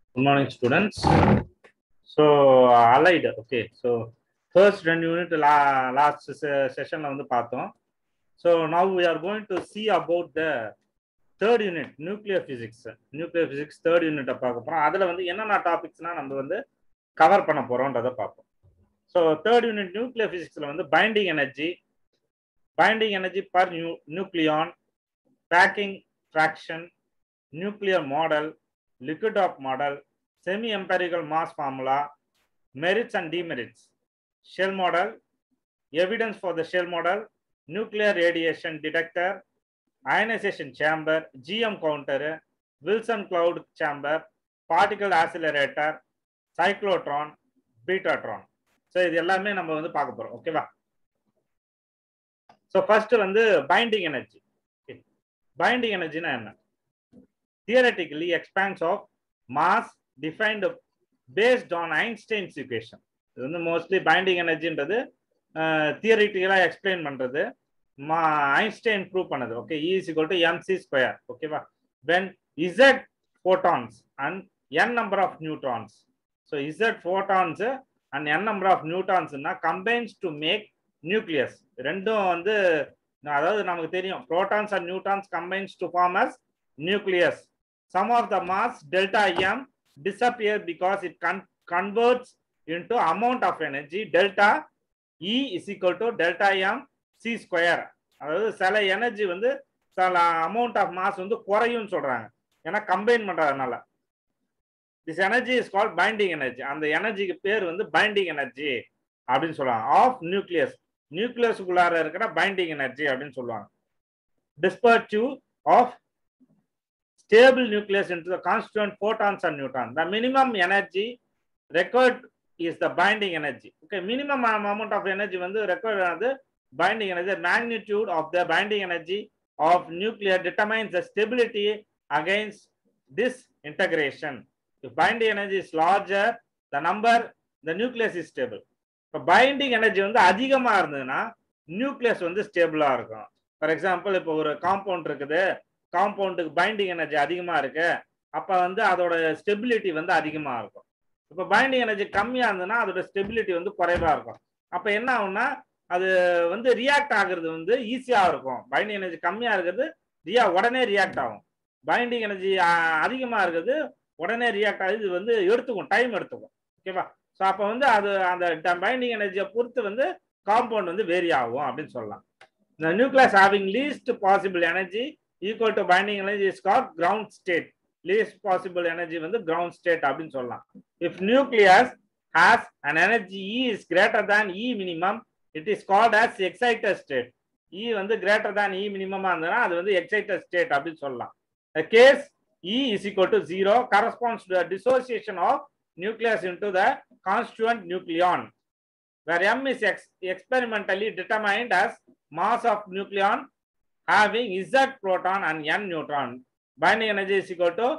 Good morning, students. So, allied, okay. So, first ரெண்டு unit last செஷன்ல வந்து பார்த்தோம் so now we are going to see about the third unit nuclear physics nuclear physics third யூனிட்டை பார்க்க போகிறோம் அதில் வந்து என்னென்ன டாபிக்ஸ்னா நம்ம வந்து கவர் பண்ண போகிறோன்றதை பார்ப்போம் ஸோ தேர்ட் யூனிட் நியூக்ளியர் பிசிக்ஸில் வந்து binding energy binding energy per new nucleon packing fraction nuclear model, liquid of model, semi-empirical mass formula, merits and demerits, shell model, evidence for the shell model, nuclear radiation detector, ionization chamber, GM counter, Wilson cloud chamber, particle accelerator, cyclotron, betatron. So இது எல்லாமே நம்ம வந்து பார்க்க போறோம் ஓகேவா so first வந்து binding energy binding எனர்ஜினா என்ன theoretically expands of mass defined based on Einstein's equation. இது வந்து மோஸ்ட்லி பைண்டிங் எனர்ஜின்றது தியரிட்டிக்கலாக எக்ஸ்பிளைன் பண்ணுறது மா ஐன்ஸ்டைன் ப்ரூவ் பண்ணது okay is equal to MC square ஓகேவா when Z photons and N number of neutrons so Z photons and N number of நியூட்ரான்ஸ்னா combines to make nucleus ரெண்டும் வந்து அதாவது நமக்கு தெரியும் protons and neutrons combines to form as nucleus. Some of the mass delta m disappear because it con converts into amount of energy delta E is equal to delta m c square. அதாவது சில energy வந்து சில amount of mass வந்து குறையும் சொல்றாங்க ஏன்னா combine பண்றதுனால this energy is call binding energy அந்த எனர்ஜிக்கு பேர் வந்து பைண்டிங் எனர்ஜி அப்படின்னு சொல்லுவாங்க ஆஃப் நியூக்ளியஸ் நியூக்ளியஸுக்குள்ளார இருக்கிற பைண்டிங் எனர்ஜி அப்படின்னு சொல்லுவாங்க dispersive of stable nucleus into the constituent photons and neutrons. The minimum energy required is the binding energy. Okay, minimum amount of energy when the required are the binding energy, the magnitude of the binding energy of nuclear determines the stability against this integration. If binding energy is larger, the number, the nucleus is stable. இப்போ binding energy வந்து அதிகமாக இருந்ததுன்னா nucleus வந்து ஸ்டேபிளாக இருக்கும் for example இப்போ ஒரு compound இருக்குது காம்பவுண்டுக்கு பைண்டிங் எனர்ஜி அதிகமாக இருக்கு அப்போ வந்து அதோட ஸ்டெபிலிட்டி வந்து அதிகமாக இருக்கும் இப்போ பைண்டிங் எனர்ஜி கம்மியாக இருந்ததுன்னா அதோட ஸ்டெபிலிட்டி வந்து குறைவாக இருக்கும் அப்போ என்ன ஆகும்னா அது வந்து ரியாக்ட் ஆகுறது வந்து ஈஸியாக இருக்கும் பைண்டிங் எனர்ஜி கம்மியாக இருக்கிறது ரியா உடனே ரியாக்ட் ஆகும் பைண்டிங் எனர்ஜி அதிகமாக இருக்கிறது உடனே ரியாக்ட் ஆகுது இது வந்து எடுத்துக்கும் டைம் எடுத்துக்கும் ஓகேவா ஸோ அப்போ வந்து அது அந்த பைண்டிங் எனர்ஜியை பொறுத்து வந்து காம்பவுண்ட் வந்து வேரி ஆகும் அப்படின்னு சொல்லலாம் இந்த nucleus having least possible energy equal to binding energy is call ground state least possible energy வந்து கிரவுண்ட் ஸ்டேட் அப்படின்னு சொல்லலாம் if nucleus has an energy E is greater than E minimum it is called as excited state E வந்து greater than இ மினிமமா இருந்ததுன்னா அது வந்து exciter state அப்படின்னு சொல்லலாம் case E is equal to zero corresponds to dissociation of nucleus into the constituent nucleon where m is ex experimentally determined as mass of nucleon having Z proton and N neutron. Binding energy is equal to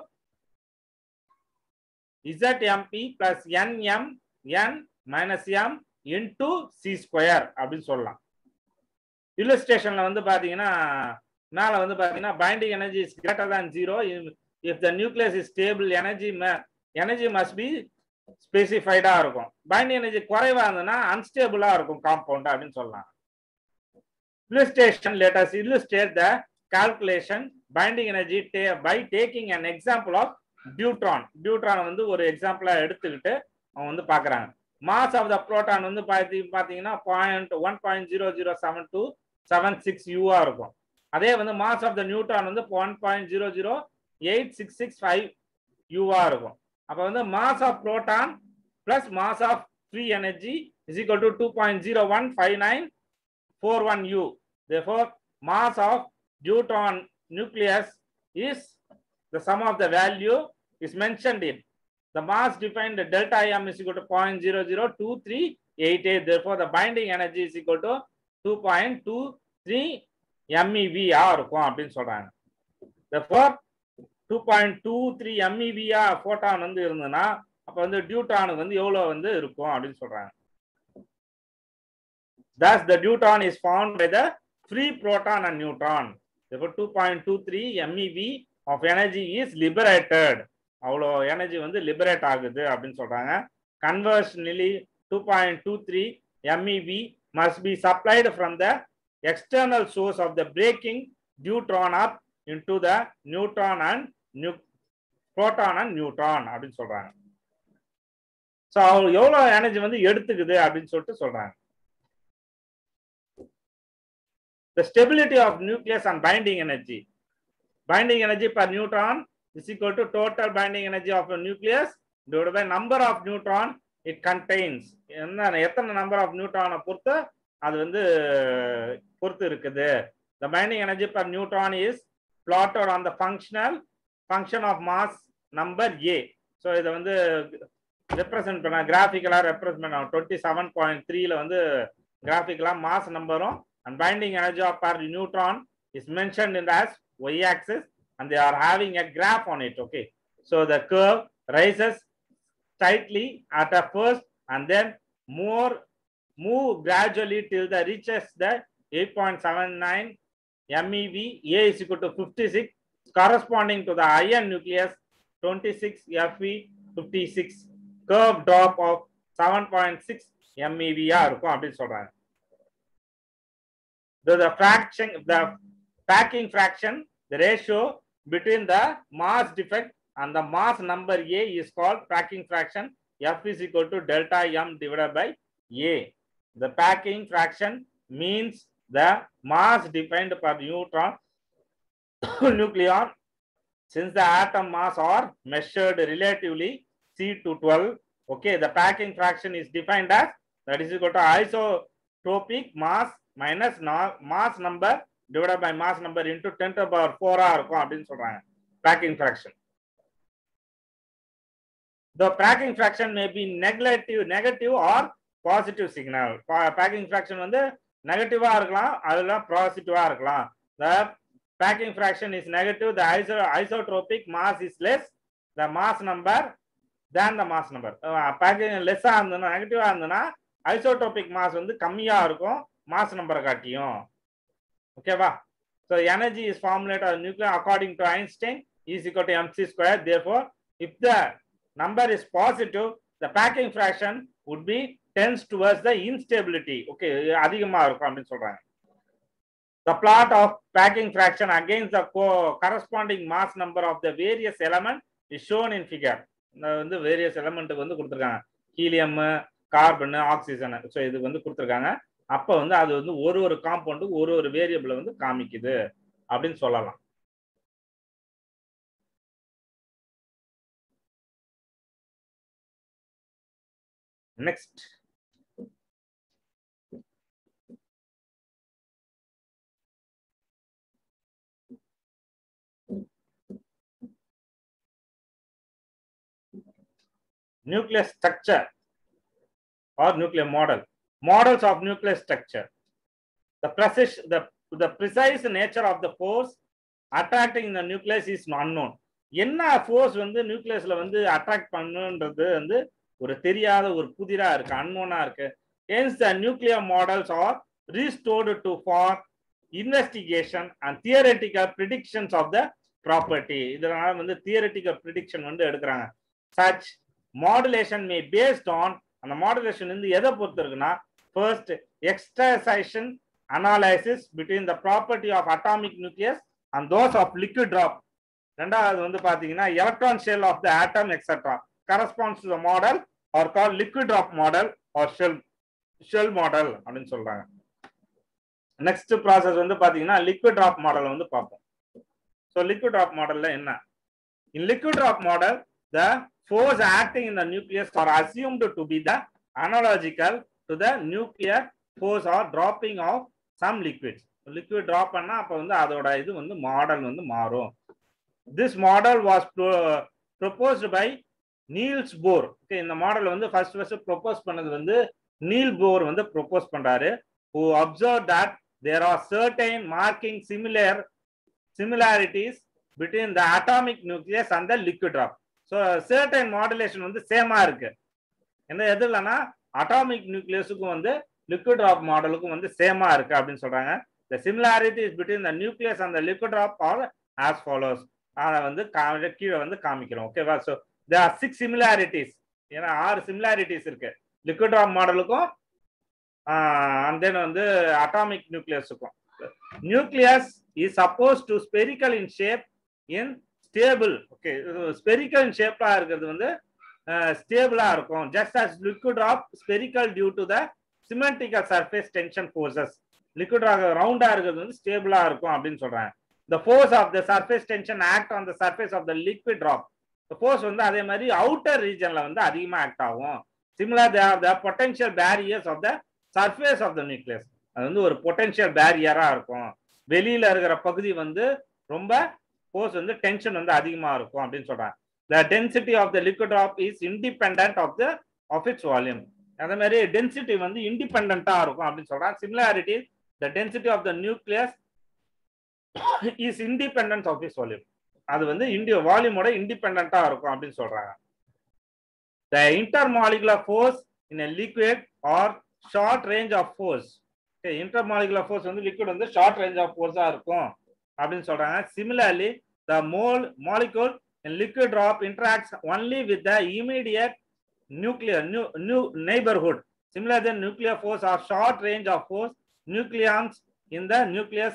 ZMP plus NM N minus M into C square அப்படின்னு சொல்லலாம் இல்லஸ்ட்ரேஷன்ல வந்து பாத்தீங்கன்னா மேல வந்து பாத்தீங்கன்னா binding energy is greater than zero if the nucleus is stable energy energy must be ஸ்பெசிஃபைடா இருக்கும் binding energy குறைவா இருந்ததுன்னா அன்ஸ்டேபிளா இருக்கும் காம்பவுண்ட் அப்படின்னு சொல்லலாம் illustration let us illustrate the calculation binding energy by taking an example of deuteron deuteron வந்து ஒரு எக்ஸாம்பிளா எடுத்துக்கிட்டு அவங்க வந்து பாக்குறாங்க மாஸ் ஆஃப் த புரோட்டான் வந்து பாத்தி பாத்தீங்கன்னா point one point zero zero seven two seven six யூவா இருக்கும் அதே வந்து மாஸ் ஆஃப் த நியூட்ரான் வந்து one point zero zero eight six six five யூவா இருக்கும் அப்ப வந்து mass of proton plus mass of free energy is equal to two point zero one five nine four one u Therefore, mass of deuteron nucleus is the sum of the value is mentioned in. The mass defined delta m is equal to 0.002388. Therefore, the binding energy is equal to 2.23 MeV இருக்கும் அப்படின்னு சொல்றாங்க. Therefore, 2.23 MeV போட்டான் வந்து இருந்ததுன்னா அப்ப வந்து டியூட்டானுக்கு வந்து எவ்வளவு வந்து இருக்கும் அப்படின்னு சொல்றாங்க. Thus, the deuteron is found by the free proton and neutron. Therefore, 2.23 MeV of energy is liberated. அவ்வளோ எனர்ஜி வந்து லிபரேட் ஆகுது அப்படின்னு சொல்றாங்க conventionally two point two three MeV must be supplied from the external source of the breaking deuteron up into the neutron and new proton and neutron அப்படின்னு சொல்றாங்க so எவ்வளோ energy வந்து எடுத்துக்குது அப்படின்னு சொல்லிட்டு சொல்றாங்க the stability of nucleus and binding energy. Binding energy per neutron is equal to total binding energy of a nucleus divided by number of neutron it contains. என்ன எத்தனை நம்பர் ஆஃப் நியூட்ரானை பொறுத்து அது வந்து பொறுத்து இருக்குது the binding energy per neutron is plotted on the functional function of mass number a so இதை வந்து represent பண்ண கிராஃபிக்கலாக ரெப்ரசென்ட் பண்ண டுவெண்ட்டி செவன் பாயிண்ட் த்ரீல வந்து கிராஃபிக்கலாக மாஸ் நம்பரும் and binding energy of per neutron is mentioned in as y-axis and they are having a graph on it okay so the curve rises tightly at a first and then more move gradually till the reaches the 8.79 MeV A is equal to 56 corresponding to the iron nucleus 26 Fe 56 curve drop of 7.6 MeV இருக்கும் அப்படின்னு சொல்றாங்க the, the fraction, the packing fraction, the ratio between the mass defect and the mass number A is called packing fraction. F is equal to delta M divided by A. The packing fraction means the mass defined per neutron nucleon. Since the atom mass are measured relatively C to 12, okay, the packing fraction is defined as that is equal to isotropic mass minus mass number divide by mass number into ten to power ஃபோரா இருக்கும் அப்படின்னு சொல்றாங்க packing fraction The packing fraction may be negative, negative or positive signal. Packing fraction வந்து நெகட்டிவா இருக்கலாம் அதெல்லாம் பாசிட்டிவா இருக்கலாம் The packing fraction is negative. The iso isotropic mass is less. The mass number than the mass number. Packing லெஸ்ஸா இருந்ததுன்னா நெகட்டிவா இருந்ததுன்னா ஐசோட்ரோபிக் மாஸ் வந்து கம்மியா இருக்கும் மாஸ் நம்பரை காட்டியும் ஓகேவா so energy is formulate of nuclear according to Einstein is equal to mc square therefore if the number is positive the packing fraction would be tends towards the instability okay அதிகமா இருக்கும் அப்படின்னு சொல்றாங்க the plot of packing fraction against the co corresponding mass number of the various element is shown in figure வந்து various எலமெண்ட்டுக்கு வந்து கொடுத்துருக்காங்க helium carbon oxygen so இதுக்கு வந்து கொடுத்துருக்காங்க அப்போ வந்து அது வந்து ஒரு ஒரு காம்பவுண்டுக்கு ஒரு ஒரு வேரியபிளை வந்து காமிக்குது அப்படின்னு சொல்லலாம் next nuclear structure or nuclear model. Models of nuclear structure. The precise, the, the precise nature of the force attracting the nucleus is unknown. என்ன ஃபோர்ஸ் வந்து நியூக்ளியஸ்ல வந்து அட்ராக்ட் பண்ணுன்றது வந்து ஒரு தெரியாத ஒரு புதிரா இருக்கு அன்னோனா இருக்கு hence the nuclear models are restored to for investigation and theoretical predictions of the property இதனால வந்து தியரட்டிக்கல் ப்ரிடிக்ஷன் வந்து எடுக்கிறாங்க such modulation may based on அந்த மாடுலேஷன் வந்து எதை பொறுத்து இருக்குன்னா first extrusion analysis between the property of atomic nucleus and those of liquid drop ரெண்டாவது வந்து பாத்தீங்கன்னா electron shell of the atom etcetera corresponds to the model are call liquid drop model are shell shell model அப்படின்னு சொல்றாங்க next process வந்து பாத்தீங்கன்னா liquid drop model வந்து பார்ப்போம் so liquid drop மாடல்ல என்ன in liquid drop model the force acting in the nucleus are assumed to be the analogical to the nuclear force or dropping of some liquids. liquid drop பண்ணா அப்ப வந்து அதோட இது வந்து மாடல் வந்து மாறும் this model was pro proposed by Niels Bohr okay இந்த model வந்து ஃபர்ஸ்ட் ஃபர்ஸ்ட் ப்ரொபோஸ் பண்ணது வந்து நீல் போர் வந்து ப்ரொபோஸ் பண்றாரு who observed that there are certain marking similar similarities between the atomic nucleus and the liquid drop so certain modulation வந்து சேமா இருக்கு எந்த எது இல்லைன்னா அட்டாமிக் நியூக்ளியஸுக்கும் வந்து லிக்விட் ட்ராப் மாடலுக்கும் வந்து சேமா இருக்கு அப்படின்னு சொல்றாங்க the similarities between the nucleus and liquid drop are as follows அதை வந்து கா- கீழே வந்து காமிக்கிறோம் ஓகேவா so there are six similarities ஏன்னா ஆறு சிமிலாரிட்டிஸ் இருக்கு லிக்விட் ட்ராப் மாடலுக்கும் அண்ட் தென் வந்து அட்டாமிக் நியூக்ளியஸுக்கும் nucleus is suppose to spherical in shape in stable okay spherical in ஷேப்லா இருக்கிறது வந்து ஸ்டேபிளா இருக்கும் just as liquid drop spherical due to the symmetrical surface tension forces liquid ரவுண்டா இருக்கிறது வந்து ஸ்டேபிளா இருக்கும் அப்படின்னு சொல்றாங்க the force of the surface tension act on the surface of the liquid drop the force வந்து அதே மாதிரி outer regionல வந்து அதிகமா ஆக்ட் ஆகும் similar they are the potential barriers of the surface of the nucleus அது வந்து ஒரு பொட்டன்ஷியல் பேரியரா இருக்கும் வெளியில இருக்கிற பகுதி வந்து ரொம்ப ஃபோர்ஸ் வந்து டென்ஷன் வந்து அதிகமா இருக்கும் அப்படின்னு சொல்றாங்க the density of the liquid drop is independent of the of its volume அதே மாதிரி டென்சிட்டி வந்து இண்டிபெண்டா இருக்கும் அப்படின்னு சொல்றாங்க similarity the density of the nucleus is independence of is volume அது வந்து இண்டிய வால்யூமோட இண்டிபெண்டா இருக்கும் அப்படின்னு சொல்றாங்க the intermolecular force in liquid are short range of force intermolecular force வந்து லிக்விட் வந்து ஷார்ட் ரேஞ்ச் ஆஃப் ஃபோர்ஸா இருக்கும் அப்படின்னு சொல்றாங்க similarly the mole molecule in liquid drop interacts only with the immediate nuclear new new neighbourhood similar then nuclear force are short range of force nucleons in the nucleus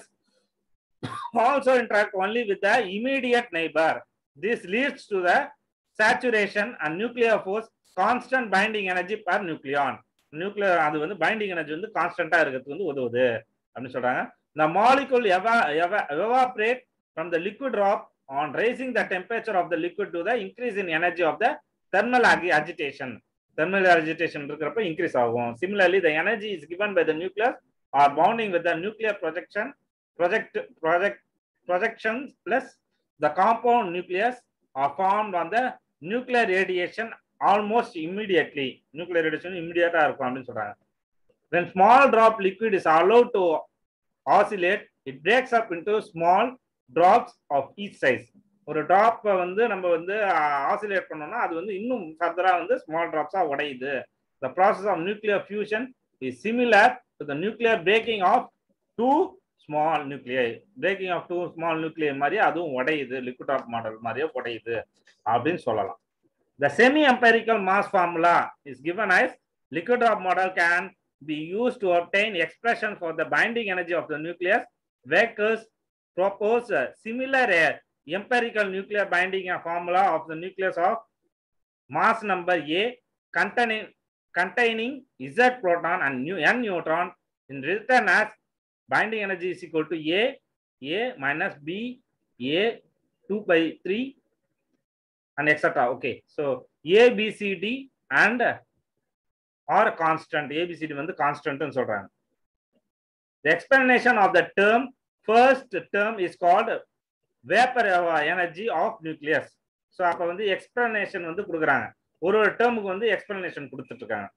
also interact only with the immediate neighbor. This leads to the saturation and nuclear force constant binding energy per nucleon. Nuclear அது வந்து binding energy வந்து கான்ஸ்டன்டா இருக்கிறதுக்கு வந்து உதவுது அப்படின்னு சொல்றாங்க the molecule eva- eva- evaporate from the liquid drop on raising the temperature of the liquid to the increase in energy of the thermal agi- agitation thermal agitation இருக்கிறப்ப increase ஆகும் similarly the energy is given by the nucleus or bonding with the nuclear projection project project projections plus the compound nucleus are formed on the nuclear radiation almost immediately nuclear radiation immediate இருக்கும் அப்படின்னு சொல்றாங்க when small drop liquid is allowed to oscillate it breaks up into small drops of each size ஒரு drop வந்து நம்ம வந்து oscillate பண்ணோம்னா அது வந்து இன்னும் ஃபர்தரா வந்து ஸ்மால் டிராப்ஸா உடையுது the process of nuclear fusion is similar to the nuclear breaking of two small nuclei breaking of two small nuclei மாதிரி அதுவும் உடையுது லிக்விட் ஆஃப் மாடல் மாதிரியே உடையுது அப்படின்னு சொல்லலாம் the semi empirical mass formula is given as liquid drop model can be used to obtain expression for the binding energy of the nucleus. Vekers propose a similar uh, empirical nuclear binding formula of the nucleus of mass number A containing containing Z proton and nu- N neutron in written as binding energy is equal to A, A minus B, A 2 by 3 and etc. Okay, so A, B, C, D and are constant. A, B, C, D வந்து constant ன்னு சொல்றாங்க. The explanation of the term, first term is called vapor energy of nucleus. So அப்ப வந்து explanation வந்து கொடுக்குறாங்க. ஒரு ஒரு டேர்முக்கு வந்து எக்ஸ்பிளனேஷன் கொடுத்துட்டு இருக்காங்க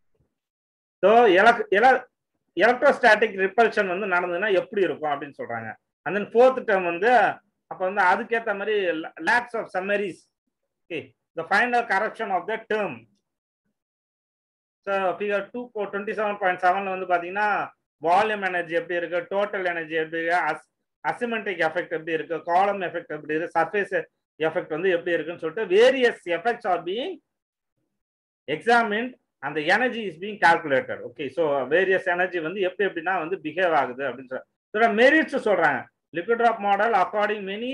ஸோ எலக்ட்ரோஸ்டாட்டிக் ரிப்பல்ஷன் வந்து நடந்ததுன்னா எப்படி இருக்கும் அப்படின்னு சொல்றாங்க அண்ட் தென் ஃபோர்த் டேர்ம் வந்து அப்ப வந்து அதுக்கேற்ற மாதிரி lacks of summaries okay the final correction of the term so figure two twenty seven point செவன்ல வந்து பாத்தீங்கன்னா வால்யூம் எனர்ஜி எப்படி இருக்கு டோட்டல் எனர்ஜி எப்படி இருக்கு அசிமெண்ட்ரிக் எஃபெக்ட் எப்படி இருக்கு காலம் எஃபெக்ட் எப்படி இருக்கு சர்ஃபேஸ் எஃபெக்ட் வந்து எப்படி இருக்குன்னு சொல்லிட்டு various effects are being examine அந்த energy is being calculated okay so various energy வந்து எப்படி எப்படின்னா வந்து பிஹேவ் ஆகுது அப்படின்னு சொல்ல மெரிட்ஸ் சொல்றாங்க liquid drop model according many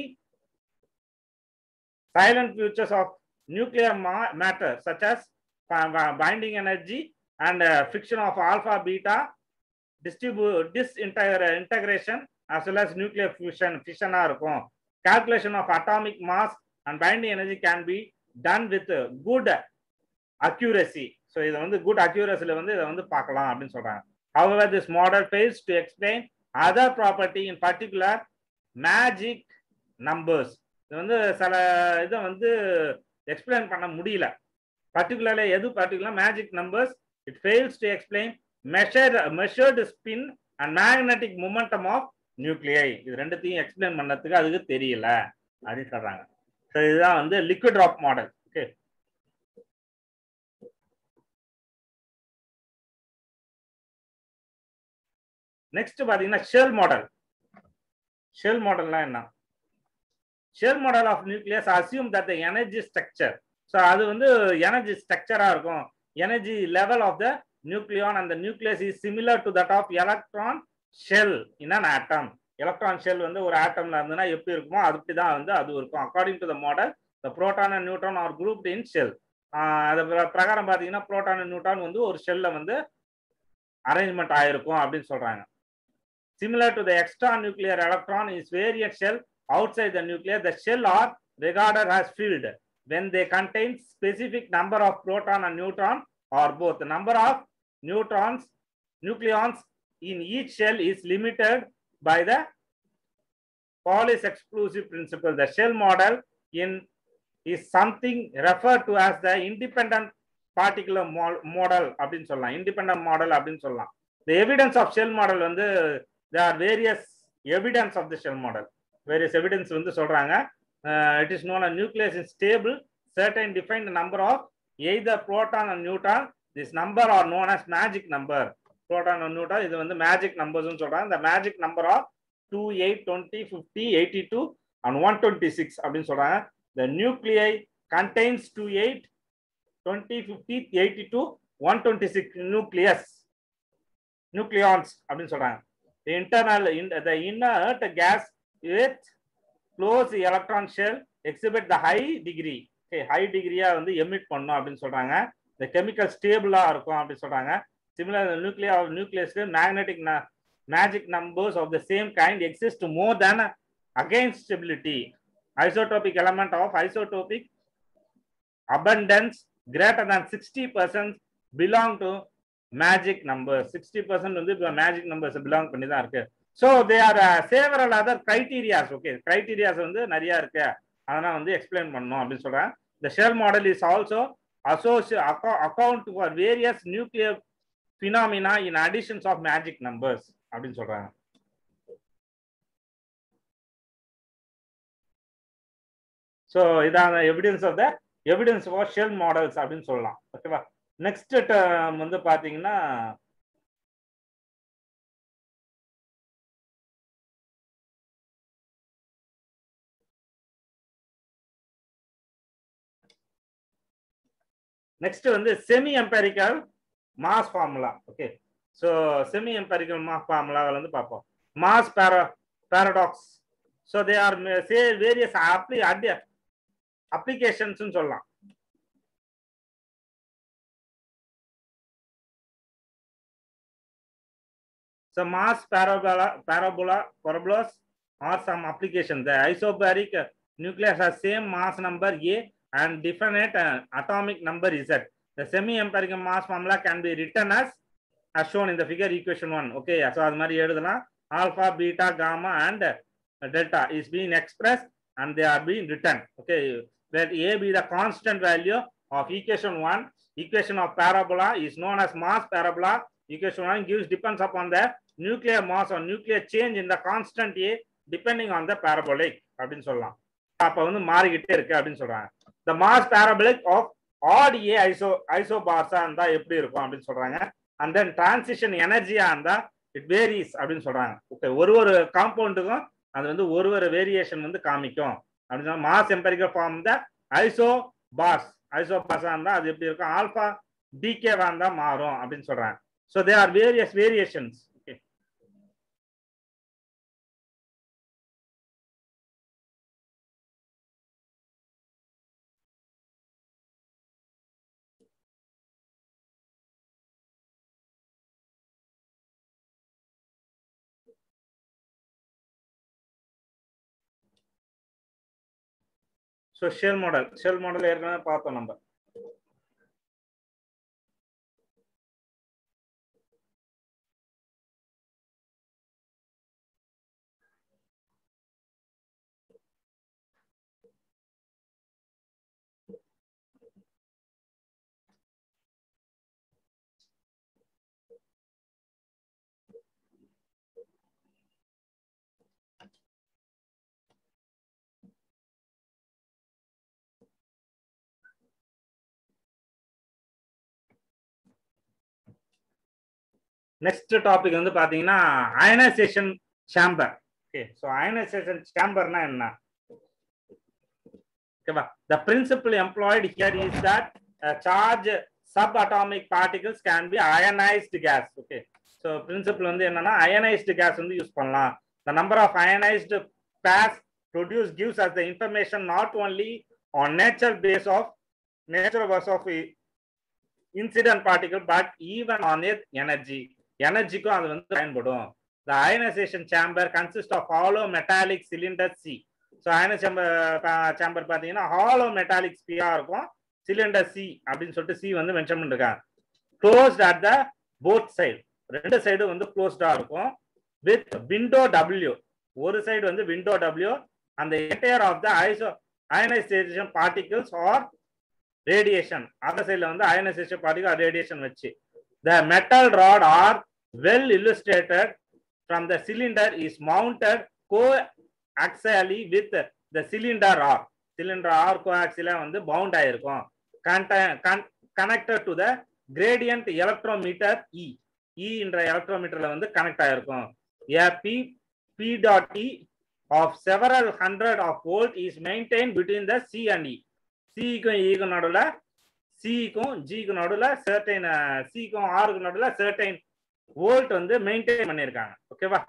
salient features of nuclear matter such as binding energy and fission of alpha beta distribute disintegration as well as nuclear fusion ஃபிஷனா இருக்கும் calculation of atomic mass and binding energy can be done with good accuracy so இதை வந்து good அக்யூரஸில் வந்து இதை வந்து பார்க்கலாம் அப்படின்னு சொல்றாங்க however this model fails to explain other property in particular magic numbers இது வந்து சில இதை வந்து எக்ஸ்பிளைன் பண்ண முடியல பர்டிகுலர்ல எது particular magic numbers it fails to explain measure measured spin and magnetic momentum of nuclei இது ரெண்டுத்தையும் எக்ஸ்பிளைன் பண்ணதுக்கு அதுக்கு தெரியல அப்படின்னு சொல்றாங்க ஸோ இதுதான் வந்து liquid drop model okay next பாத்தீங்கன்னா ஷெல் மாடல் ஷெல் மாடல்னா என்ன shell model of nucleus assume that the energy structure so அது வந்து எனர்ஜி ஸ்ட்ரக்சராக இருக்கும் energy level of the nucleon அந்த nucleus is similar to that of electron shell in an atom electron shell வந்து ஒரு ஆட்டம்ல இருந்ததுன்னா எப்படி இருக்குமோ அப்படி தான் வந்து அது இருக்கும் according to the model the proton and neutron are group in shell அது பிரகாரம் பார்த்தீங்கன்னா புரோட்டான் அண்ட் நியூட்ரான் வந்து ஒரு ஷெல்ல வந்து அரேஞ்ச்மெண்ட் ஆயிருக்கும் அப்படின்னு சொல்றாங்க similar to the extra nuclear electron is varied shell outside the nucleus, the shell are regarded as filled when they contain specific number of proton and neutron or both. The number of neutrons, nucleons in each shell is limited by the Pauli's exclusive principle. The shell model in is something referred to as the independent particular model அப்படின்னு சொல்லலாம் independent model அப்படின்னு சொல்லலாம் the evidence of shell model வந்து there are various evidence of the shell model various evidence வந்து சொல்றாங்க it is known nucleus in stable certain defined number of either proton and neutron this number are known as magic number proton and neutron இது வந்து magic numbers சொல்றாங்க the magic number of 2 8 20 50 82 and 126 அப்படின்னு சொல்றாங்க the nuclei contains 2 8 20 50 82 126 nucleus nucleons அப்படின்னு சொல்றாங்க the internal in the inert gas with closed electron shell exhibit the high degree okay high degree வந்து எமிட் பண்ணும் அப்படின்னு சொல்றாங்க the chemical stable இருக்கும் அப்படின்னு சொல்றாங்க similar nuclei of nucleus magnetic magic numbers of the same kind exist more than against stability isotopic element of isotopic abundance greater than 60% belong to magic numbers 60% வந்து magic numbers belong பண்ணி தான் இருக்கு so they are several other criterias okay criterias வந்து நிறைய இருக்கு அதெல்லாம் வந்து explain பண்ணணும் அப்படின்னு சொல்றேன் the shell model is also associate account for various nuclear phenomena in additions of magic numbers அப்படின்னு சொல்றாங்க ஸோ இதான evidence of the evidence for shell models அப்படின்னு சொல்லலாம் ஓகேவா நெக்ஸ்ட் டேர்ம் வந்து பாத்தீங்கன்னா நெக்ஸ்ட் வந்து semi empirical mass formula okay so semi empirical mass ஃபார்முலாவில் வந்து பார்ப்போம் மாஸ் பேரா paradox so they are say various அப்ளி அடி அப்ளிகேஷன்ஸ் சொல்லலாம் So mass parabola, parabola, parabolas or some application. The isobaric nucleus has same mass number A and definite uh, atomic number Z. The semi-empirical mass formula can be written as as shown in the figure equation 1. Okay, so அது மாதிரி எழுதலாம் alpha, beta, gamma and delta is being expressed and they are being written. Okay, where A be the constant value of equation 1. Equation of parabola is known as mass parabola. Equation 1 gives depends upon the nuclear mass or nuclear change in the constant A depending on the parabolic அப்படின்னு சொல்லலாம் அப்ப வந்து மாறிக்கிட்டே இருக்கு அப்படின்னு சொல்றாங்க the mass parabolic of odd A iso isobars இருந்தா எப்படி இருக்கும் அப்படின்னு சொல்றாங்க and then transition எனர்ஜியா இருந்தா இட் வேரிஸ் அப்படின்னு சொல்றாங்க ஓகே ஒரு ஒரு காம்பவுண்டுக்கும் அது வந்து ஒரு ஒரு வேரியேஷன் வந்து காமிக்கும் அப்படின்னு சொன்னா mass empirical form the isobars ஐசோ பார்ஸா இருந்தா அது எப்படி இருக்கும் ஆல்பா டிகேவா இருந்தா மாறும் அப்படின்னு சொல்றாங்க so they are various variations okay so shell model shell model ஏற்கனவே பார்த்தோம் நம்ம நெக்ஸ்ட் டாபிக் வந்து பாத்தீங்கன்னா ionization chamber okay so ionization சேம்பர்னா என்ன ஓகேவா the principal employed here is that charge subatomic particles can be ionized gas okay so principle வந்து என்னன்னா ionized gas வந்து யூஸ் பண்ணலாம் the number of ionized pairs produced gives us the information not only on nature base of nature base of incident particle but even on its energy எனர்ஜிக்கும் அது வந்து பயன்படும் the ionization chamber consists of hollow metallic cylinder C so அயன chamber chamber பார்த்தீங்கன்னா hollow metallic ஸ்பியா இருக்கும் cylinder C அப்படின்னு சொல்லிட்டு சி வந்து மென்ஷன் பண்ணிருக்காங்க closed at the both side ரெண்டு சைடு வந்து க்ளோஸ்டா இருக்கும் வித் விண்டோ டபிள்யூ ஒரு சைடு வந்து விண்டோ டபிள்யூ அந்த entire of the iso ionization particles are radiation அந்த சைடில் வந்து அயனைசேஷன் பார்ட்டிகல் ரேடியேஷன் வச்சு the metal rod are well illustrated from the cylinder is mounted coaxially with the cylinder R. Cylinder R coaxial வந்து bound ஆயிருக்கும் connected to the gradient electrometer E. E என்ற எலக்ட்ரோமீட்டர்ல வந்து connect ஆயிருக்கும் A P P dot E of several hundred of volt is maintained between the C and E. C க்கும் E க்கும் நடுவுல C க்கும் G க்கு நடுவுல certain C க்கும் R க்கு நடுவுல certain வோல்ட் வந்து மெயின்டைன் பண்ணியிருக்காங்க ஓகேவா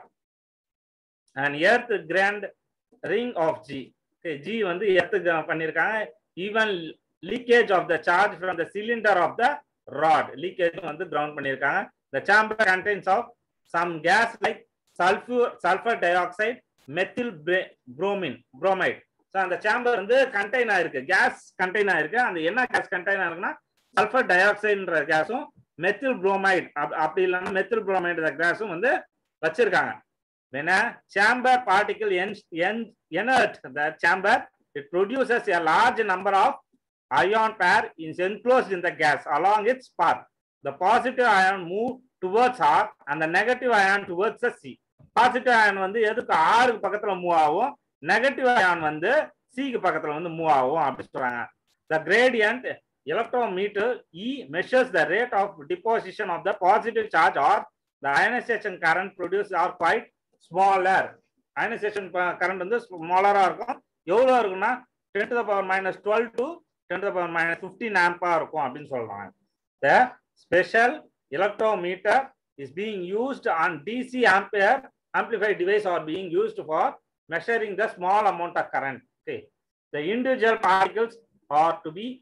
and earth grand ring of G G வந்து எர்த்து பண்ணியிருக்காங்க even leakage of the charge from the cylinder of the rod leakage வந்து கிரவுண்ட் பண்ணியிருக்காங்க the chamber contains of some gas like sulphur sulphur dioxide methyl bromine bromide so அந்த chamber வந்து contain ஆயிருக்கு gas contain ஆயிருக்கு அந்த என்ன gas contain ஆயிருக்குன்னா sulphur டை ஆக்சைடுன்ற கேஸும் மெத்தில் புரோமைட் அப்படி இல்லைன்னா மெத்தில் புரோமைட் கேஸும் வந்து வச்சிருக்காங்க when a chamber particle en en inert the chamber it produces a large number of ion pair is enclosed in the gas along its path the positive ion move towards R and the negative ion towards the C positive ion வந்து எதுக்கு ஆறுக்கு பக்கத்துல move ஆகும் negative ion வந்து சிக்கு பக்கத்துல வந்து move ஆகும் அப்படின்னு சொல்றாங்க the gradient electrometer E measures the rate of deposition of the positive charge or the ionization current produced are quite smaller. Ionization current வந்து ஸ்மாலரா இருக்கும் எவ்வளவு இருக்குன்னா ten to the power minus twelve to ten to the power minus fifteen ஆம்பா இருக்கும் அப்படின்னு சொல்றாங்க the special electrometer is being used on DC ampere amplified device are being used for measuring the small amount of current. Okay. The individual particles are to be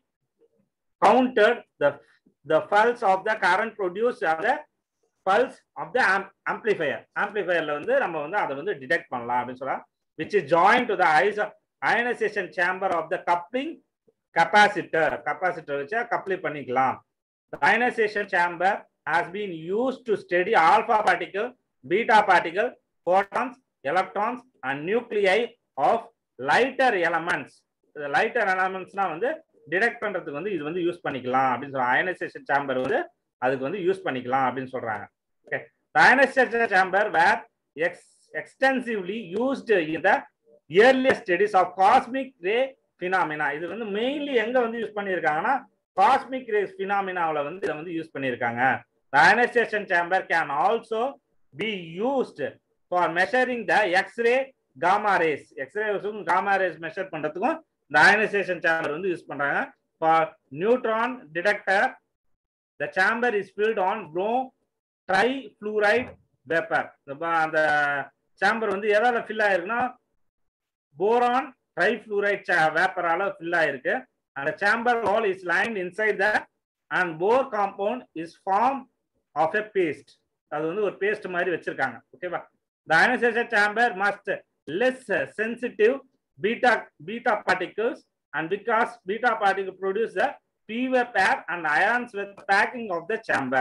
counted the, the pulse of the current produced are the pulse of the amp amplifier. Amplifierல வந்து நம்ம வந்து அதை வந்து detect பண்ணலாம் அப்படின்னு சொல்லலாம் which is joined to the ionization chamber of the coupling capacitor. Capacitor வச்சா கப்ளி பண்ணிக்கலாம். The ionization chamber has been used to study alpha particle, beta particle, photons, electrons and nuclei of lighter elements. The lighter elementsனா வந்து detect பண்றதுக்கு வந்து இது வந்து use பண்ணிக்கலாம் அப்படின்னு சொல்றாங்க அயனைசேஷன் சாம்பர் வந்து அதுக்கு வந்து யூஸ் பண்ணிக்கலாம் அப்படின்னு சொல்றாங்க okay ionization chamber were ex extensively used in the early studies of cosmic ray phenomena இது வந்து மெயின்லி எங்க வந்து யூஸ் பண்ணியிருக்காங்கன்னா காஸ்மிக் ரே பினாமினாவில் வந்து இதை வந்து யூஸ் பண்ணியிருக்காங்க ionization chamber can also be used for measuring the x ray gamma rays எக்ஸ்ரேஸும் காமா ரேஸ் மெஷர் பண்றதுக்கும் இந்த அயனைசேஷன் சேம்பர் வந்து யூஸ் பண்றாங்க for neutron detector the chamber is filled on boron trifluoride vapour அந்த chamber வந்து எதால fill ஆயிருக்குன்னா boron trifluoride வேப்பரால ஃபில் ஆயிருக்கு அந்த chamber wall is lined inside the and boron compound is form of a paste அது வந்து ஒரு பேஸ்ட் மாதிரி வச்சிருக்காங்க ஓகேவா the ionization chamber must less sensitive beta beta particles and because beta particle produce the pure pair and ions with packing of the chamber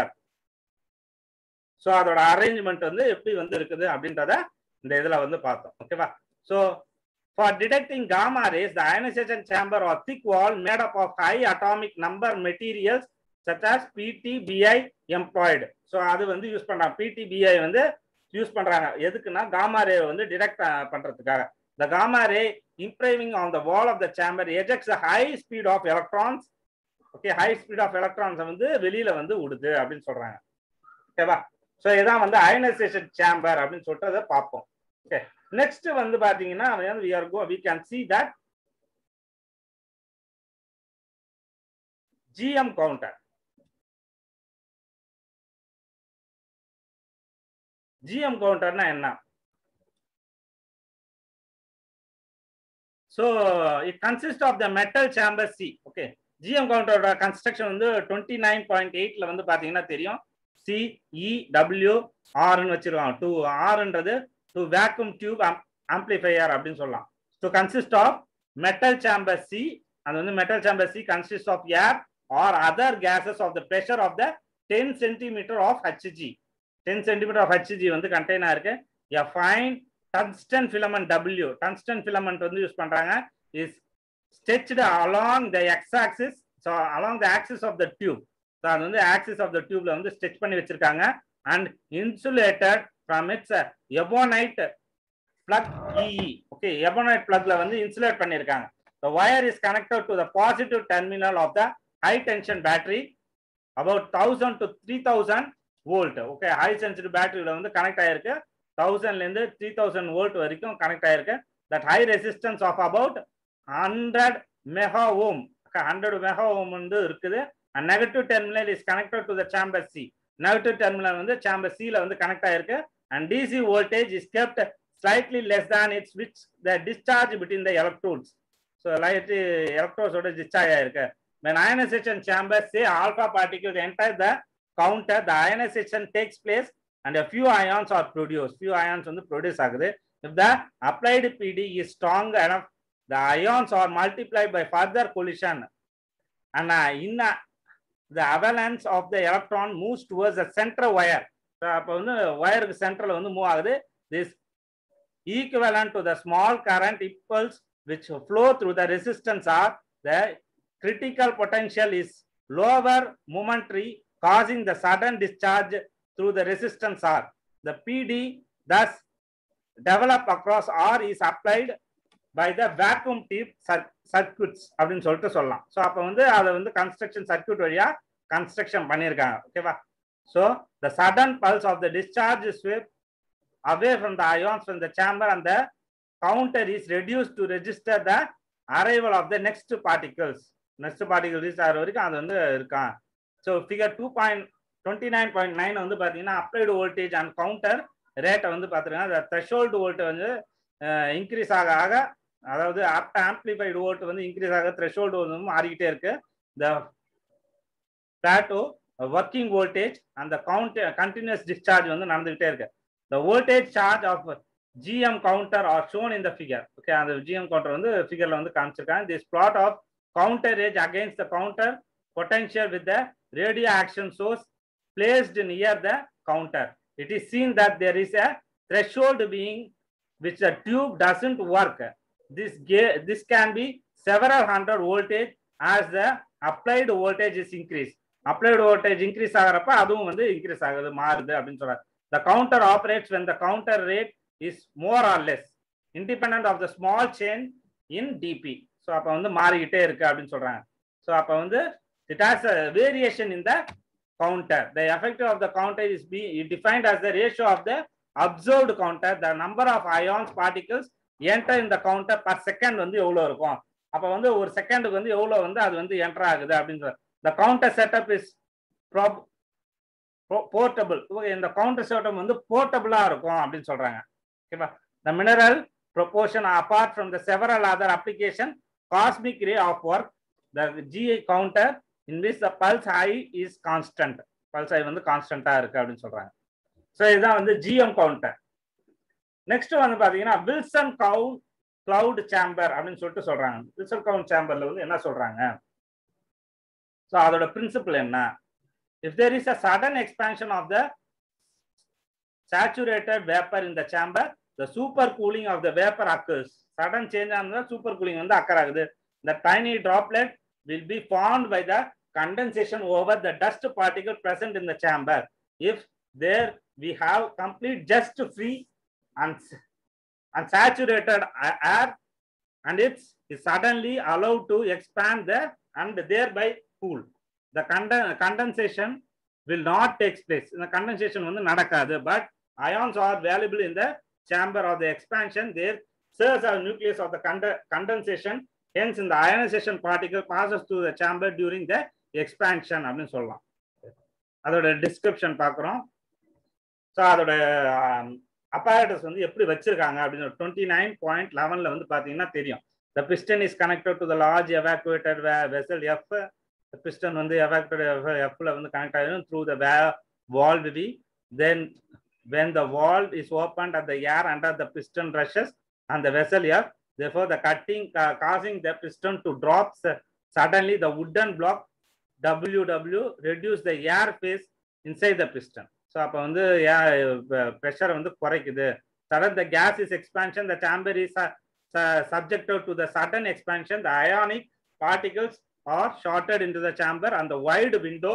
so அதோட arrangement வந்து எப்படி வந்து இருக்குது அப்படின்றத இந்த இதுல வந்து பார்த்தோம் ஓகேவா so for detecting gamma rays the ionization chamber are thick wall made up of high atomic number materials such as PDPI employed so அது வந்து யூஸ் பண்றாங்க பிடிபிஐ வந்து யூஸ் பண்றாங்க எதுக்குன்னா காமா ரே வந்து டிடெக்ட் பண்றதுக்காக The gamma ray improving on the wall of the chamber ejects a high speed of electrons. Okay high speed of electrons வந்து வெளியில வந்து விடுது அப்படின்னு சொல்றாங்க ஓகேவா ஸோ இதான் வந்து அயனைசேஷன் சேம்பர் அப்படின்னு சொல்லிட்டு அதை பார்ப்போம் ஓகே நெக்ஸ்ட் வந்து பாத்தீங்கன்னா we are go we can see that GM counter. GM counterனா என்ன So it consists of the metal chamber C. Okay. GM கவுண்டரோட கன்ஸ்ட்ரக்ஷன் வந்து டுவெண்ட்டி நைன் பாயிண்ட் எயிட்ல வந்து பாத்தீங்கன்னா தெரியும் சி இ டபிள்யூ ஆர்னு வச்சிருவாங்க டூ ஆர்ன்றது டூ வேக்யூம் டியூப் ஆம்பிளிஃபையர் அப்படின்னு சொல்லலாம் to consist of metal chamber C அது வந்து metal chamber C consist of air or other gases of the pressure of the ten centimetre of Hg ten centimetre of Hg வந்து கண்டெய்னா இருக்கு a fine tungsten filament W tungsten filament வந்து use பண்றாங்க is stretched along the X axis so along the axis of the tube so அது வந்து axis of த டியூப்ல வந்து stretch பண்ணி வச்சிருக்காங்க and insulated from its ebonite plug E E okay ebonite பிளக்ல வந்து insulate பண்ணியிருக்காங்க the wire is connected to the positive terminal of the high tension battery about thousand to three thousand volt okay high sensitive பேட்டரியில வந்து connect ஆயிருக்கு தௌசண்ட்ல இருந்து three thousand volt வரைக்கும் connect ஆயிருக்கு that high resistance of about hundred mega ohm hundred mega ohm வந்து இருக்குது and negative terminal is connected to the chamber C negative terminal வந்து சாம்பர் சில வந்து கனெக்ட் ஆயிருக்கு and DC voltage is kept slightly less than its which the discharge between the electrodes so light எலக்ட்ரோஸோட discharge ஆயிருக்கு when ionization chamber say alpha particles enter the counter the ionization takes place and a few ions are produced few ions வந்து produce ஆகுது if the applied pd is strong enough the ions are multiplied by further collision and uh, in uh, the avalanche of the electron moves towards the center wire so அப்போ வந்து வயருக்கு சென்டர்ல வந்து move ஆகுது this equivalent to the small current impulse which flow through the resistance are the critical potential is lower momentary causing the sudden discharge through the resistance R. The PD thus develop across R is applied by the vacuum tube circuits அப்படின்னு சொல்லிட்டு சொல்லலாம் so அப்போ வந்து அதை வந்து construction circuit வழியா construction பண்ணியிருக்காங்க ஓகேவா so the sudden pulse of the discharge sweep away from the ions from the chamber and the counter is reduced to register the arrival of the next particles next particle reach ஆகிற வரைக்கும் அது வந்து இருக்கான் so figure two point twenty nine point nine வந்து பார்த்தீங்கன்னா applied voltage and counter ரேட்டை வந்து பார்த்துருக்காங்க த்ரெஷோல்டு வோல்ட் வந்து இன்க்ரீஸ் ஆக ஆக அதாவது அப் ஆம்பிளிஃபைடு வோல்ட் வந்து இன்க்ரீஸ் ஆக த்ரெஷோல்டு வந்து மாறிக்கிட்டே இருக்கு த பிளாட்டோ ஒர்க்கிங் வோல்டேஜ் அந்த கவுண்ட் கண்டினியூஸ் டிஸ்சார்ஜ் வந்து நடந்துகிட்டே இருக்கு the voltage charge of GM counter are shown இந்த ஃபிகர் ஓகே அந்த ஜிஎம் கவுண்டர் வந்து ஃபிகர்ல வந்து காமிச்சிருக்காங்க this plot of counter edge against the counter potential with the radio action source placed near the counter. It is seen that there is a threshold being which the tube doesn't work. This, this can be several hundred voltage as the applied voltage is increased. Applied voltage increase ஆகிறப்ப அதுவும் வந்து increase ஆகுது மாறுது அப்படின்னு சொல்றாங்க. The counter operates when the counter rate is more or less independent of the small change in DP. So அப்போ வந்து மாறிக்கிட்டே இருக்கு அப்படின்னு சொல்றாங்க ஸோ அப்போ வந்து it has a variation in the counter the effective of the counter is be defined as the ratio of the observed counter the number of ions particles enter இந்த counter per second வந்து எவ்வளோ இருக்கும் அப்போ வந்து ஒரு செகண்டுக்கு வந்து எவ்வளோ வந்து அது வந்து என்டர் ஆகுது அப்படின்னு the counter setup is portable இந்த கவுண்டர் செட்டப் வந்து போர்ட்டபிளா இருக்கும் அப்படின்னு சொல்றாங்க ஓகேவா the mineral proportion apart from the several other application cosmic ray of work the GI counter in which the pulse high is constant pulse high வந்து கான்ஸ்டன்டா இருக்கு அப்படின்னு சொல்றாங்க ஸோ இதுதான் வந்து ஜிஎம் கவுண்டர் நெக்ஸ்ட் வந்து பாத்தீங்கன்னா வில்சன் கவு கிளவுட் சேம்பர் அப்படின்னு சொல்லிட்டு சொல்றாங்க வில்சன் கவுண்ட் சேம்பர்ல வந்து என்ன சொல்றாங்க ஸோ அதோட பிரின்சிபல் என்ன if there is a sudden expansion of the saturated vapor in the chamber the super cooling of the vapor occurs sudden change ஆனதா சூப்பர் கூலிங் வந்து அக்கர் ஆகுது the tiny droplet will be formed by the condensation over the dust particle present in the chamber if there we have complete just free and unsaturated air and it's is suddenly allowed to expand there and thereby cool the condensation will not take place இந்த condensation வந்து நடக்காது but ions are valuable in the chamber of the expansion there serves as nucleus of the condensation. Hence, in the ionization particle passes through the chamber during the expansion அப்படின்னு சொல்லலாம் அதோட description பார்க்குறோம் so அதோட apparatus வந்து எப்படி வச்சிருக்காங்க அப்படின்னு twenty nine point லெவனில் வந்து பார்த்தீங்கன்னா தெரியும் the piston is connected to the large evacuated vessel F piston வந்து எவாக்குவேட்டட் எஃப்ல வந்து கனெக்ட் ஆகிடும் through the way valve V then when the valve is opened and the air under the piston rushes and the vessel F, therefore the cutting uh, causing the piston to drop suddenly the wooden block WW reduce the air phase inside the piston. So அப்போ வந்து pressure வந்து குறைக்குது sudden the gas is expansion the chamber is subjected to the sudden expansion the ionic particles are shorted into the chamber and the wide window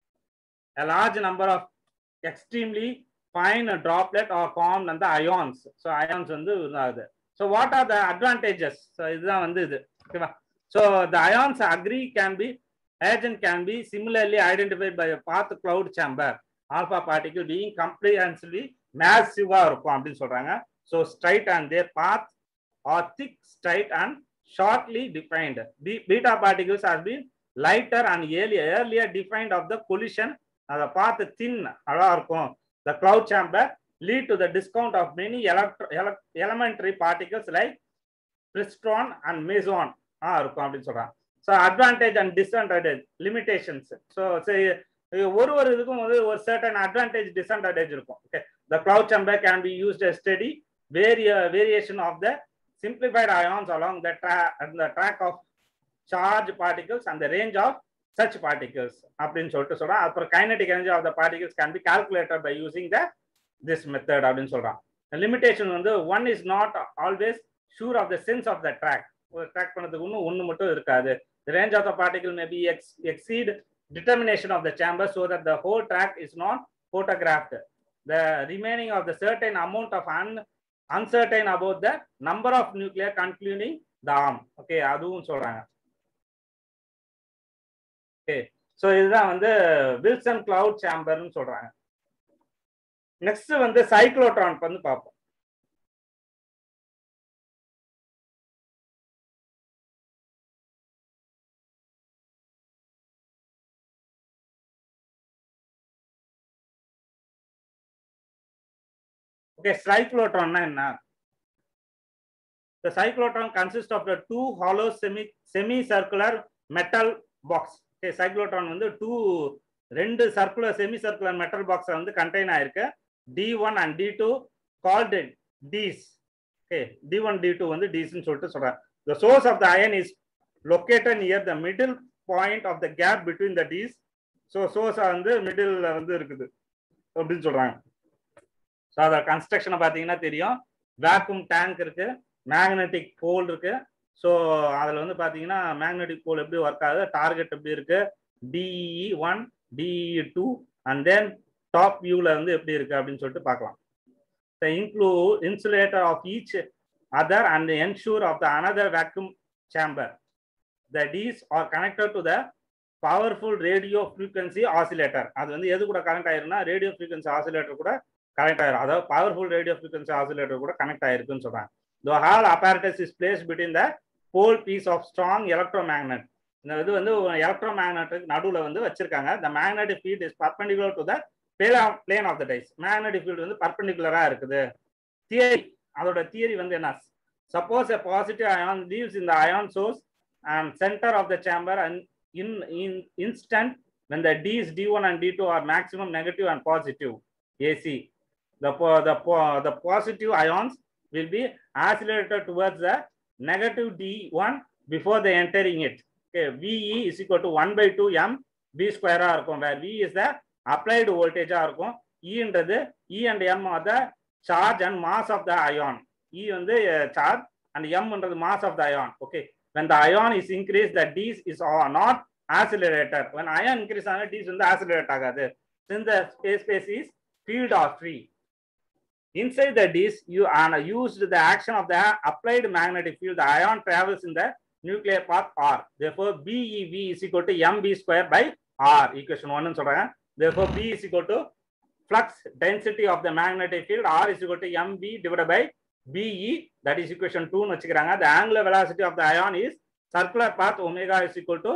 a large number of extremely fine droplet or formed and the ions so ions வந்து ஆகுது so what are the advantages so இதுதான் வந்து இது ஓகேவா so the ions agree can be agent can be similarly identified by a path cloud chamber alpha particle being comprehensively massive இருக்கும் அப்படின்னு சொல்றாங்க so straight and their path are thick straight and shortly defined Be- beta particles have been lighter and earlier earlier defined of the collision அதை பார்த்து thin அழகா இருக்கும் the cloud chamber lead to the discount of many electro, ele- elementary particles like pristron and meson ஆ இருக்கும் அப்படின்னு சொல்றாங்க so advantage and disadvantage limitations so ஒரு ஒரு இதுக்கும் வந்து ஒரு சர்டன் அட்வான்டேஜ் டிஸ்அட்வான்டேஜ் இருக்கும் okay the cloud chamber can be used study வேரிய variation of the simplified ions along the, tra- the track of charge particles and the range of such particles அப்படின்னு சொல்லிட்டு சொல்றான் அப்புறம் kinetic energy of the particles can be calculated by using the this method அப்படின்னு சொல்றான் limitation வந்து one is not always sure of the sense of the track ஒரு track பண்ணதுக்கு இன்னும் ஒன்று மட்டும் இருக்காது range of the particle may be எக்ஸ் exceed determination of the chamber so that the whole track is not photographed the remaining of the certain amount of un, uncertain about the number of nuclear concluding the arm okay அதுவும் சொல்றாங்க okay so இதுதான் வந்து Wilson cloud சேம்பர்னு சொல்றாங்க next வந்து cyclotron வந்து பார்ப்போம் okay சைக்ளோட்ரான்னா என்ன The cyclotron consists of the two hollow semi semicircular metal box. Okay, cyclotron வந்து டூ ரெண்டு circular semi circular metal box வந்து கண்டெயின் ஆயிருக்கு D one and D two called dees okay D one D two வந்து டீஸ்ன்னு சொல்லிட்டு சொல்றாங்க the source of the ion is located near the middle point of the gap between the dees so சோர்ஸா வந்து middle வந்து இருக்குது அப்படின்னு சொல்றாங்க ஸோ அதோட கன்ஸ்ட்ரக்ஷனை பார்த்தீங்கன்னா தெரியும் வேக்யூம் டேங்க் இருக்கு மேக்னெட்டிக் போல் இருக்கு ஸோ அதில் வந்து பார்த்தீங்கன்னா மேக்னெட்டிக் போல் எப்படி ஒர்க் ஆகுது டார்கெட் எப்படி இருக்கு D E one D E two and then top வியூவில் வந்து எப்படி இருக்கு அப்படின்னு சொல்லிட்டு பார்க்கலாம் the include insulator of each other and ensure of the another vacuum chamber the dees are connected to the powerful radio frequency oscillator அது வந்து எது கூட கனெக்ட் ஆயிரும்னா ரேடியோ ஃப்ரீக்வன்சி ஆசிலேட்டர் கூட கனெக்ட் ஆயிரும் அதாவது பவர்ஃபுல் ரேடியோ ஃப்ரீக்வன்சி ஆசிலேட்டர் கூட connect ஆயிருக்குன்னு சொல்றாங்க The whole apparatus is placed between the pole piece of strong electromagnet. இந்த இது வந்து எலக்ட்ரோமேக்னெட்டிக் நடுவில் வந்து வச்சிருக்காங்க the magnetic field is perpendicular to the plane of the dees magnetic field வந்து பர்பெண்டிகுலராக இருக்குது தியரி அதோட தியரி வந்து என்ன suppose a positive ion leaves இந்த ion source and centre of the chamber and in in instant when the D's D1 and D2 are maximum negative and positive AC. The, po- the, po- the positive ions will be accelerated towards the negative D1 before they entering it. Okay, VE is equal to 1 by 2 M V square ஆ இருக்கும் where V is the applied voltage ஆ இருக்கும் E ன்றது E and M are the charge and mass of the ion. E வந்து uh, charge and M ன்றது mass of the ion. Okay, when the ion is increased, the D's is uh, not accelerated. When ion increase ஆனா D's வந்து accelerate ஆகாது. Since the space space is field or free. Inside the disk, you uh, used the action of the applied magnetic field. The ion travels in the nuclear path R. Therefore, BEV is equal to MB square by R. Equation one ன்னு சொல்றாங்க. Therefore, B is equal to flux density of the magnetic field. R is equal to MB divided by BE. That is equation two ன்னு வச்சுக்கிறாங்க. The angular velocity of the ion is circular path omega is equal to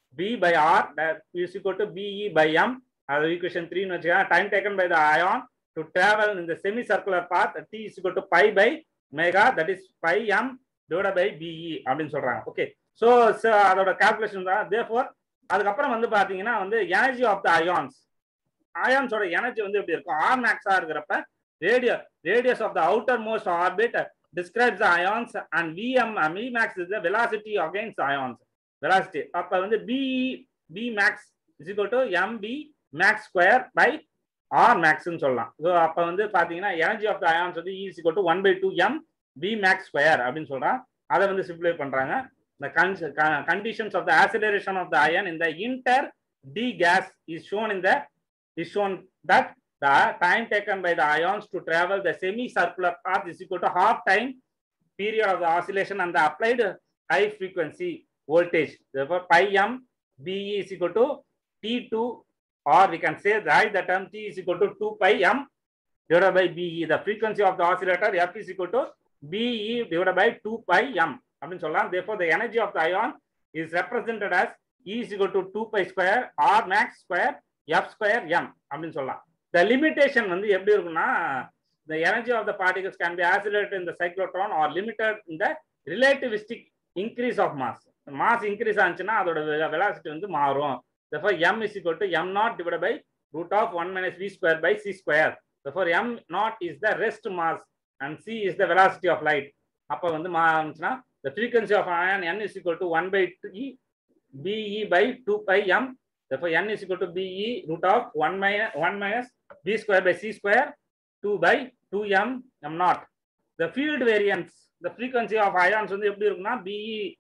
b by r that is equal to be by m அது equation 3 னு வச்சுக்கோங்க time taken by the ion to travel in the semicircular path t is equal to pi by omega that is pi m divided by be அப்படின்னு சொல்றாங்க ஓகே so அதோட calculation தான் therefore அதுக்கப்புறம் வந்து பாத்தீங்கன்னா வந்து எனர்ஜி ஆஃப் த அயான்ஸ் அயான்ஸோட எனர்ஜி வந்து எப்படி இருக்கும் ஆர் மேக்ஸா இருக்கிறப்ப radio radius of the outer most orbit describes the ions and V M V max is the velocity against ions velocity அப்ப வந்து P E P max is equal to M P max square by R மேக்ஸ்ன்னு சொல்லலாம் so அப்போ வந்து பார்த்தீங்கன்னா energy of the ions வந்து is equal to one by two M P max square அப்படின்னு சொல்றான் அதை வந்து சிம்பிளை பண்றாங்க the con- con- conditions of the acceleration of the ion in the inter d gas is shown in the is shown that the time taken by the ions to travel the semicircular path is equal to half time period of the oscillation and the applied high frequency voltage therefore pi m be is equal to t2 or we can say write the term t is equal to 2 pi m divided by be the frequency of the oscillator f is equal to be divided by 2 pi m அப்படின்னு சொல்லலாம் therefore the energy of the ion is represented as e is equal to 2 pi square r max square f square m அப்படின்னு சொல்லலாம் the limitation வந்து எப்படி இருக்கும்னா the energy of the particles can be accelerated in the cyclotron or limited in the relativistic increase of mass mass increase ஆச்சுன்னா அதோட velocity வந்து மாறும் therefore m is equal to m naught divided by root of 1 minus v square by c square therefore m naught is the rest mass and c is the velocity of light அப்ப வந்து மாறுச்சுன்னா the frequency of ion n is equal to 1 by 3 be by 2 pi m therefore n is equal to be root of 1 minus 1 minus b square by c square 2 by 2 m m naught the field variance the frequency of ions வந்து எப்படி இருக்கும்னா be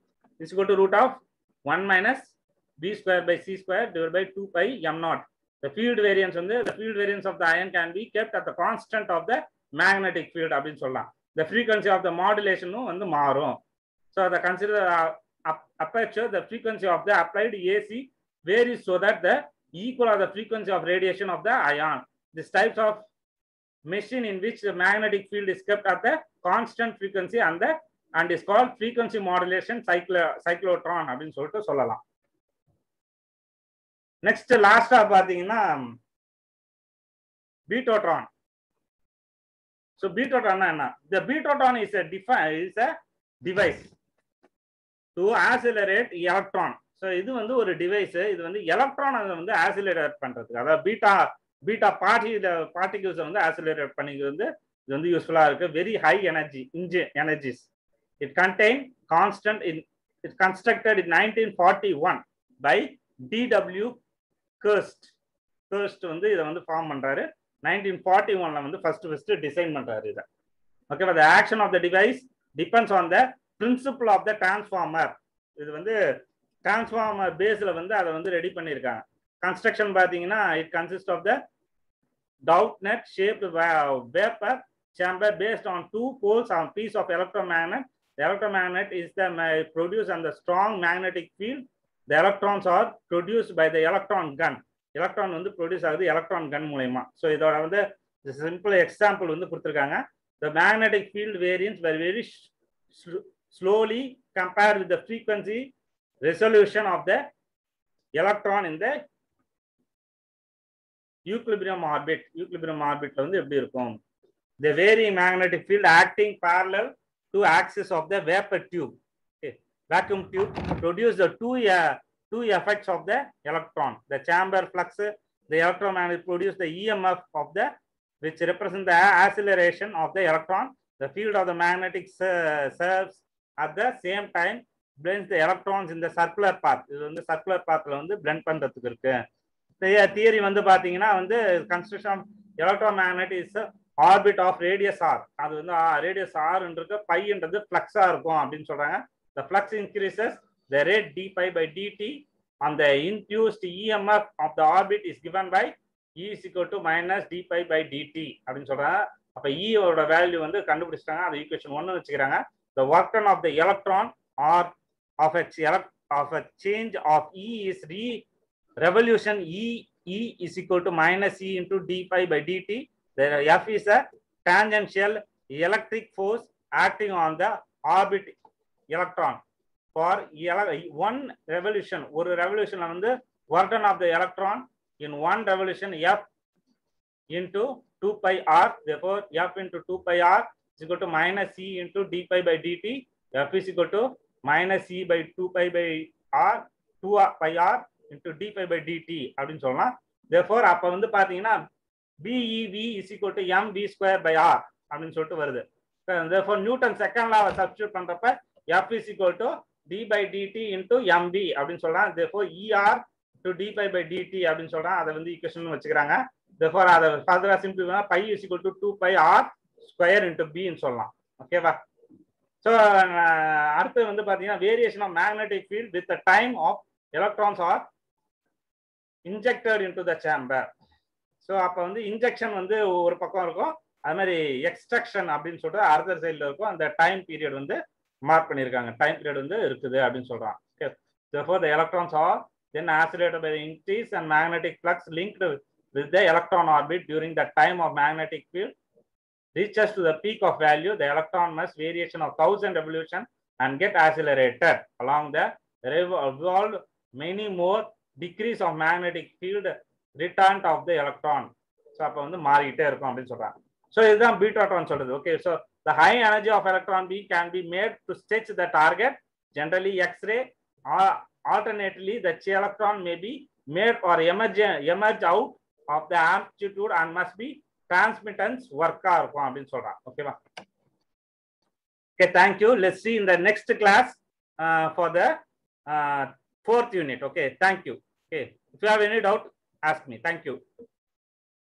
is equal to root of 1 minus b square by c square divided by 2 pi m naught the field variance வந்து the field variance of the ion can be kept at the constant of the magnetic field அப்படின்னு சொல்லலாம் the frequency of the modulation வந்து மாறும் so the consider uh, up- aperture the frequency of the applied AC varies so that the equal of the frequency of radiation of the ion this types of machine in which the magnetic field is kept at the constant frequency and the and is called frequency modulation cyclo cyclotron அப்படின்னு சொல்லிட்டு சொல்லலாம் next லாஸ்டா பாத்தீங்கன்னா பீட்டோட்ரான் so betatron என்ன the betatron is a டிஃபை is a device to accelerate electron so இது வந்து ஒரு டிவைஸ் இது வந்து எலக்ட்ரான் அதை வந்து ஆசிலரேட் பண்றதுக்கு அதாவது பீட்டா பீட்டா பார்ட்டி பார்ட்டிகிள்ஸை வந்து ஆசிலரேட் பண்ணிக்கிறது வந்து இது வந்து யூஸ்ஃபுல்லா இருக்கு வெரி ஹை எனர்ஜி இன்ஜி energies it contain constant in it constructed in nineteen forty one by D W Kerst Kerst வந்து இதை வந்து ஃபார்ம் பண்றாரு நைன்டீன் ஃபார்ட்டி ஒன்ல வந்து ஃபர்ஸ்ட் ஃபர்ஸ்ட் டிசைன் பண்றாரு இதை ஓகேவா the action of the device depends on the principle of the transformer இது வந்து டிரான்ஸ்ஃபார்மர் பேஸ்ல வந்து அதை வந்து ரெடி பண்ணியிருக்காங்க கன்ஸ்ட்ரக்ஷன் பார்த்தீங்கன்னா it consist of the doughnut shaped vapour chamber based on two poles on piece of electromagnet. The electromagnet is the ma- produced on the strong magnetic field. The electrons are produced by the electron gun. Electron வந்து produce ஆகுது electron gun மூலயமா so இதோட வந்து simple example வந்து கொடுத்துருக்காங்க the magnetic field variance வெர் very slowly compare with the frequency resolution of the electron இந்த equilibrium orbit equilibrium ஆர்பிட்ல வந்து எப்படி இருக்கும் the varying magnetic field acting parallel to axis of the vapor tube. Okay. Vacuum tube produce the two, uh, two effects of the electron. The chamber flux, the electromagnet produce the EMF of the, which represent the acceleration of the electron. The field of the magnetic uh, serves at the same time blends the electrons in the circular path. இது வந்து circular pathல வந்து blend பண்றதுக்கு இருக்கு. Theory வந்து பாத்தீங்கன்னா வந்து construction electromagnet is orbit of radius R அது வந்து ரேடியஸ் ஆர்ன்றது பைன்றது ஃப்ளக்ஸா இருக்கும் அப்படின்னு சொல்றாங்க the flux increases the rate D phi by DT அந்த induced EMF of the orbit is given by E சிக்கல் to minus D phi by DT அப்படின்னு சொல்றாங்க அப்ப இயோட வேல்யூ வந்து கண்டுபிடிச்சிட்டாங்க அது ஈக்குவேஷன் ஒன்னு வச்சுக்கிறாங்க the work done of the electron R of a of a change of E is ரீ revolution E E is equal to minus e into d pi by dt the F is a tangential electric force acting on the orbit electron. For one revolution ஒரு ரெவல்யூஷன்ல வந்து work done of the electron in one revolution F into 2 pi r therefore f into 2 pi r is equal to minus c into d pi by dt f is equal to minus c by 2 pi by r 2 r pi r into d pi by dt அப்படின்னு சொல்லலாம் therefore அப்ப வந்து பாத்தீங்கன்னா bev is equal to mv square by r அப்படின்னு சொல்லிட்டு வருது therefore Newton second லாவை substitute பண்றப்ப f is equal to d by dt into mv அப்படின்னு சொல்றான் therefore er to d pi by dt அப்படின்னு சொல்றான் அதை வந்து ஈக்குவேஷன் வச்சுக்கிறாங்க therefore அதை ஃபர்தரா சிம்பிள் பண்ணா pi is equal to 2 pi r square into b ன்னு சொல்லலாம் ஓகேவா ஸோ அடுத்து வந்து பாத்தீங்கன்னா variation of magnetic field with the time of electrons are injected into the chamber so அப்போ வந்து இன்ஜெக்ஷன் வந்து ஒரு பக்கம் இருக்கும் அது மாதிரி எக்ஸ்ட்ரக்ஷன் அப்படின்னு சொல்லிட்டு அடுத்த சைடில் இருக்கும் அந்த டைம் பீரியட் வந்து மார்க் பண்ணியிருக்காங்க டைம் பீரியட் வந்து இருக்குது அப்படின்னு சொல்றான் therefore the electrons are then accelerated by the increase and magnetic flux linked with the electron orbit during the time of magnetic field reaches to the peak of value, the electron mass variation of 1000 revolution and get accelerated along the revolved many more decrease of magnetic field return of the electron. So அப்போ வந்து மாறிக்கிட்டே இருக்கும் அப்படின்னு சொல்றாங்க so இதுதான் betatron சொல்றது okay so the high energy of electron B can be made to stretch the target generally X ray alternately the electron may be made or emerge emerge out of the amplitude and must be transmittance ஒர்க்கா இருக்கும் அப்படின்னு சொல்றான் ஓகேவா okay thank you let see in the next class for the fourth unit okay thank you okay if you have any doubt ask me thank you